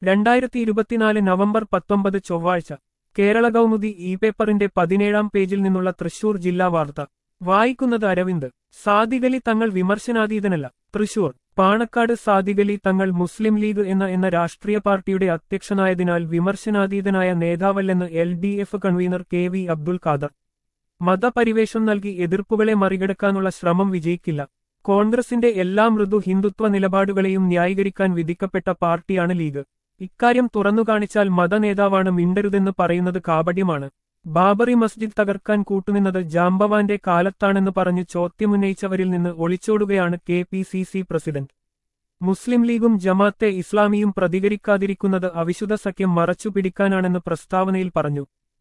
രണ്ടായിരത്തി ഇരുപത്തിനാല് നവംബർ പത്തൊമ്പത് ചൊവ്വാഴ്ച കേരള കൗമുദി ഇ പേപ്പറിന്റെ പതിനേഴാം പേജിൽ നിന്നുള്ള തൃശൂർ ജില്ലാ വാർത്ത വായിക്കുന്നത് അരവിന്ദ് സാദികലി തങ്ങൾ വിമർശനാതീതനല്ല തൃശൂർ പാണക്കാട് സാദികലി തങ്ങൾ മുസ്ലിം ലീഗ് എന്ന എന്ന രാഷ്ട്രീയ പാർട്ടിയുടെ അധ്യക്ഷനായതിനാൽ വിമർശനാതീതനായ നേതാവല്ലെന്ന് L D F convener K V Abdul Khader മതപരിവേഷം നൽകി എതിർപ്പുകളെ മറികടക്കാനുള്ള ശ്രമം വിജയിക്കില്ല കോൺഗ്രസിന്റെ എല്ലാ മൃദു ഹിന്ദുത്വ നിലപാടുകളെയും ന്യായീകരിക്കാൻ വിധിക്കപ്പെട്ട പാർട്ടിയാണ് ലീഗ് ഇക്കാര്യം തുറന്നു കാണിച്ചാൽ മതനേതാവാണ് മിണ്ടരുതെന്ന് പറയുന്നത് കാപട്യമാണ് ബാബറി മസ്ജിദ് തകർക്കാൻ കൂട്ടുനിന്നത് ജാംബവാന്റെ കാലത്താണെന്ന് പറഞ്ഞ് ചോദ്യമുന്നയിച്ചവരിൽ നിന്ന് ഒളിച്ചോടുകയാണ് K P C C president Muslim ലീഗും ജമാത്തെ ഇസ്ലാമിയും പ്രതികരിക്കാതിരിക്കുന്നത് അവിശുദ്ധ സഖ്യം മറച്ചുപിടിക്കാനാണെന്ന് പ്രസ്താവനയിൽ പറഞ്ഞു